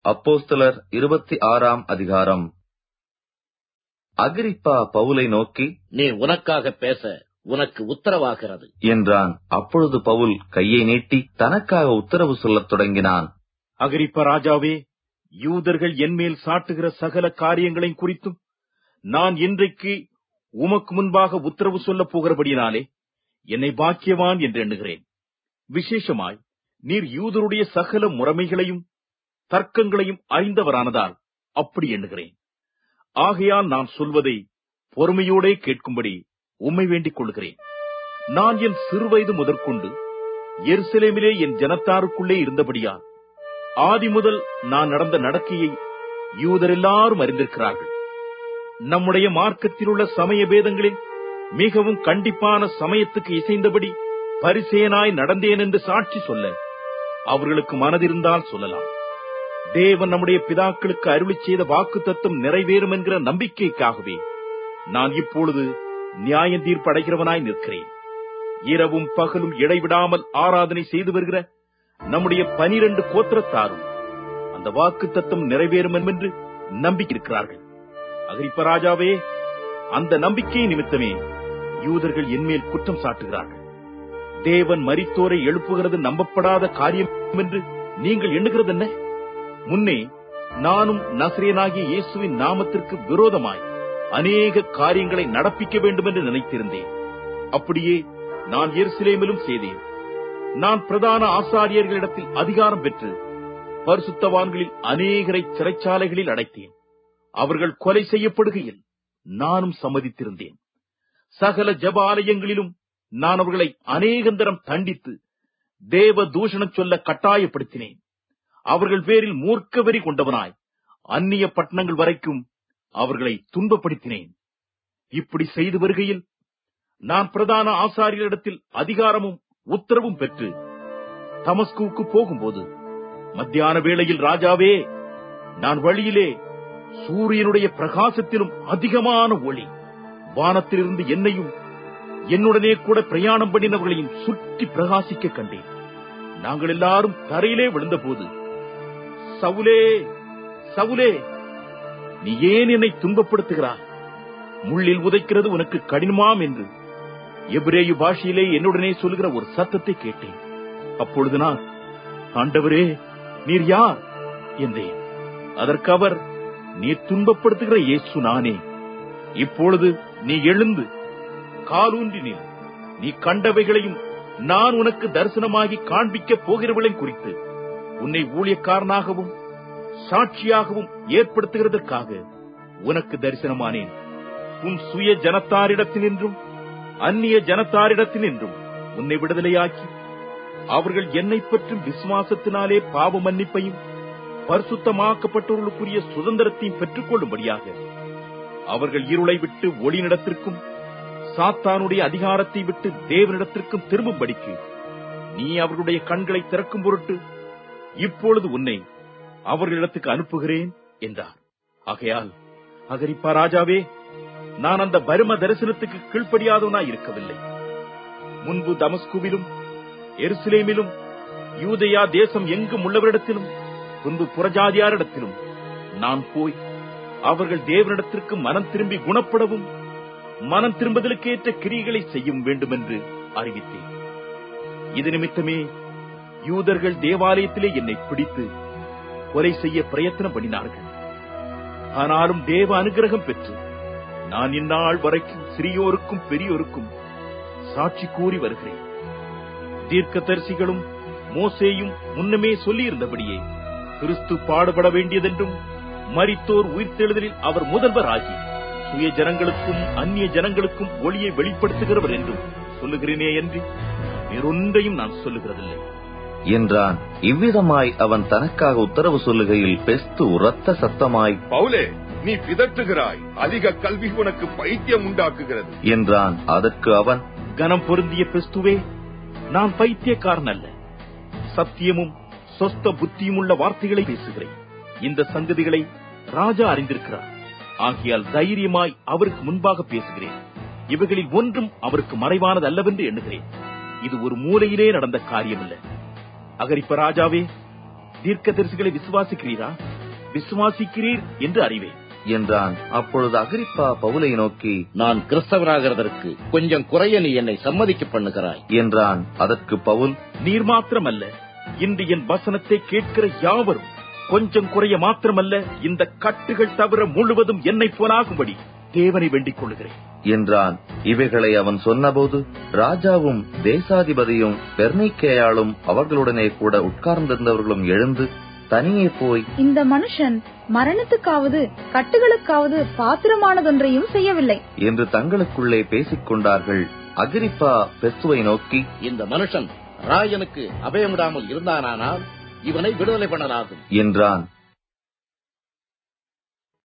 அப்போஸ்தலர் இருபத்தி ஆறாம் அதிகாரம் அகிரிப்பா பவுலை நோக்கி நீ உனக்காக பேச உனக்கு உத்தரவாகிறது என்றான் அப்பொழுது பவுல் கையை நீட்டி தனக்காக உத்தரவு சொல்லத் தொடங்கினான் அகிரிப்ப ராஜாவே யூதர்கள் என்மேல் சாட்டுகிற சகல காரியங்களையும் குறித்தும் நான் இன்றைக்கு உமக்கு முன்பாக உத்தரவு சொல்லப் போகிறபடியினாலே என்னை பாக்கியவான் என்று எண்ணுகிறேன் விசேஷமாய் நீர் யூதருடைய சகல முறைமைகளையும் தர்க்கங்களையும் அறிந்தவரானதால் அப்படி எண்ணுகிறேன் ஆகையால் நான் சொல்வதை பொறுமையோடே கேட்கும்படி உம்மை வேண்டிக் கொள்கிறேன் நான் என் சிறுவயது முதற்கொண்டு எருசலேமிலே என் ஜனத்தாருக்குள்ளே இருந்தபடியால் ஆதி முதல் நான் நடந்த நடக்கையை யூதர் எல்லாரும் அறிந்திருக்கிறார்கள் நம்முடைய மார்க்கத்தில் உள்ள சமய பேதங்களில் மிகவும் கண்டிப்பான சமயத்துக்கு இசைந்தபடி பரிசேனாய் நடந்தேன் என்று சாட்சி சொல்ல அவர்களுக்கு மனதிருந்தால் சொல்லலாம் தேவன் நம்முடைய பிதாக்களுக்கு அருளி செய்த வாக்கு தத்துவம் நிறைவேறும் என்கிற நம்பிக்கைக்காகவே நான் இப்பொழுது நியாய தீர்ப்படைகிறவனாய் நிற்கிறேன் இரவும் பகலும் இடைவிடாமல் ஆராதனை செய்து வருகிற நம்முடைய பனிரெண்டு கோத்திரத்தாரும் அந்த வாக்கு தத்துவம் நிறைவேறும் என்று நம்பிக்கிறார்கள் அகிரிப்ப ராஜாவே அந்த நம்பிக்கை நிமித்தமே யூதர்கள் என்மேல் குற்றம் சாட்டுகிறார்கள் தேவன் மரித்தோரை எழுப்புகிறது நம்பப்படாத காரியம் என்று நீங்கள் எண்ணுகிறது என்ன முன்னே நானும் நசிரியனாகிய இயேசுவின் நாமத்திற்கு விரோதமாய் அநேக காரியங்களை நடப்பிக்க வேண்டும் என்று நினைத்திருந்தேன் அப்படியே நான் எருசலேமிலும் செய்தேன் நான் பிரதான ஆசாரியர்களிடத்தில் அதிகாரம் பெற்று பரிசுத்தவான்களில் அநேகரை சிறைச்சாலைகளில் அடைத்தேன் அவர்கள் கொலை செய்யப்படுகையில் நானும் சம்மதித்திருந்தேன் சகல ஜப ஆலயங்களிலும் நான் அவர்களை அநேகந்தரம் தண்டித்து தேவ தூஷணம் சொல்ல கட்டாயப்படுத்தினேன் அவர்கள் பேரில் மூர்க்க வெறி கொண்டவனாய் அந்நிய பட்டணங்கள் வரைக்கும் அவர்களை துன்பப்படுத்தினேன் இப்படி செய்து வருகையில் நான் பிரதான ஆசாரியரிடத்தில் அதிகாரமும் உத்தரவும் பெற்று தமஸ்குவுக்கு போகும்போது மத்தியான வேளையில் ராஜாவே நான் வழியிலே சூரியனுடைய பிரகாசத்திலும் அதிகமான ஒளி வானத்திலிருந்து என்னையும் என்னுடனே கூட பிரயாணம் பண்ணினவர்களையும் சுற்றி பிரகாசிக்க கண்டேன் நாங்கள் எல்லாரும் தரையிலே விழுந்தபோது சவுலே சவுலே நீ ஏன் என்னை துன்பப்படுத்துகிறாய் முள்ளில் உதைக்கிறது உனக்கு கடினமாம் என்று எபிரேயு பாஷையிலே என்னுடனே சொல்லுகிற ஒரு சத்தத்தை கேட்டேன் அப்பொழுது நான் ஆண்டவரே நீர் யார் என்றேன் அதற்கு அவர் நீர் துன்பப்படுத்துகிற இயேசு நானே இப்பொழுது நீ எழுந்து காலூன்றி நில் நீ கண்டவைகளையும் நான் உனக்கு தரிசனமாகி காண்பிக்கப் போகிறவளையும் குறித்து உன்னை ஊழியக்காரனாகவும் சாட்சியாகவும் ஏற்படுத்துகிறதற்காக உனக்கு தரிசனமானேன் உன் சுய ஜனத்தாரிடத்தினின்றும் அந்நிய ஜனத்தாரிடத்தினின்றும் உன்னை விடுதலையாக்கி அவர்கள் என்னை பற்றும் விசுவாசத்தினாலே பாவ மன்னிப்பையும் பரிசுத்தமாக்கப்பட்டவர்களுக்குரிய சுதந்திரத்தையும் பெற்றுக் கொள்ளும்படியாக அவர்கள் இருளை விட்டு ஒளிநிடத்திற்கும் சாத்தானுடைய அதிகாரத்தை விட்டு தேவனிடத்திற்கும் திரும்பும்படிக்கு நீ அவர்களுடைய கண்களை திறக்கும் பொருட்டு இப்பொழுது உன்னை அவர்களிடத்துக்கு அனுப்புகிறேன் என்றார் ஆகையால் அகரிப்பா ராஜாவே நான் அந்த பரும தரிசனத்துக்கு கீழ்ப்படியாதவனாய் இருக்கவில்லை முன்பு தமஸ்குவிலும் எருசலேமிலும் யூதயா தேசம் எங்கும் உள்ளவரிடத்திலும் பின்பு புறஜாதியாரிடத்திலும் நான் போய் அவர்கள் தேவனிடத்திற்கு மனம் திரும்பி குணப்படவும் மனம் திரும்புதலுக்கேற்ற கிரிகளை செய்யும் வேண்டும் என்று அறிவித்தேன் இது நிமித்தமே யூதர்கள் தேவாலயத்திலே என்னை பிடித்து கொலை செய்ய பிரயத்தனம் பண்ணினார்கள் ஆனாலும் தேவ அனுகிரகம் பெற்று நான் இந்நாள் வரைக்கும் சிறியோருக்கும் பெரியோருக்கும் சாட்சி கூறி வருகிறேன் தீர்க்கதரிசிகளும் மோசேயும் முன்னமே சொல்லியிருந்தபடியே கிறிஸ்து பாடுபட வேண்டியதென்றும் மரித்தோர் உயிர்த்தெழுதலில் அவர் முதல்வர் ஆகி சுய ஜனங்களுக்கும் அந்நிய ஜனங்களுக்கும் ஒளியை வெளிப்படுத்துகிறவர் என்றும் சொல்லுகிறேனே என்று வேறொன்றையும் நான் சொல்லுகிறதில்லை என்றான் இவ்விதமாய் அவன் தனக்காக உத்தரவு சொல்லுகையில் பெஸ்து உரத்த சத்தமாய் பவுலே நீ பிதற்றுகிறாய் அதிக கல்வி உனக்கு பைத்தியம் உண்டாக்குகிறது என்றான் அதற்கு அவன் கனம் பொருந்திய பெஸ்துவே நான் பைத்தியக்காரன் அல்ல சத்தியமும் சொஸ்த புத்தியும் உள்ள வார்த்தைகளை பேசுகிறேன் இந்த சங்கதிகளை ராஜா அறிந்திருக்கிறார் ஆகையால் தைரியமாய் அவருக்கு முன்பாக பேசுகிறேன் இவைகளில் ஒன்றும் அவருக்கு மறைவானது அல்லவென்று எண்ணுகிறேன் இது ஒரு மூலையிலே நடந்த காரியமல்ல அகரிப்ப ராஜாவே தீர்க்க தரிசிகளை விசுவாசிக்கிறீரா விசுவாசிக்கிறீர் என்று அறிவேன் என்றான் அப்பொழுது அகிரிப்பா பவுலை நோக்கி நான் கிறிஸ்தவனாகிறதற்கு கொஞ்சம் குறைய நீ என்னை சம்மதிக்க பண்ணுகிறாய் என்றான் அதற்கு பவுல் நீர் மாத்திரமல்ல இன்று என் வசனத்தை கேட்கிற யாவரும் கொஞ்சம் குறைய மாத்திரமல்ல இந்த கட்டுகள் தவிர முழுவதும் என்னை போலாகும்படி தேவனை வேண்டிக் கொள்கிறேன் என்றான் இவைகளை அவன் சொன்னபோது ராஜாவும் தேசாதிபதியும் பெர்னிக்கேயாளும் அவர்களுடனே கூட உட்கார்ந்திருந்தவர்களும் எழுந்து தனியே போய் இந்த மனுஷன் மரணத்துக்காவது கட்டுகளுக்காவது பாத்திரமானதொன்றையும் செய்யவில்லை என்று தங்களுக்குள்ளே பேசிக் கொண்டார்கள் அகிரிப்பா பெஸ்துவை நோக்கி இந்த மனுஷன் ராயனுக்கு அபயமிடாமல் இருந்தானானால் இவனை விடுதலை பண்ணலாகும் என்றான்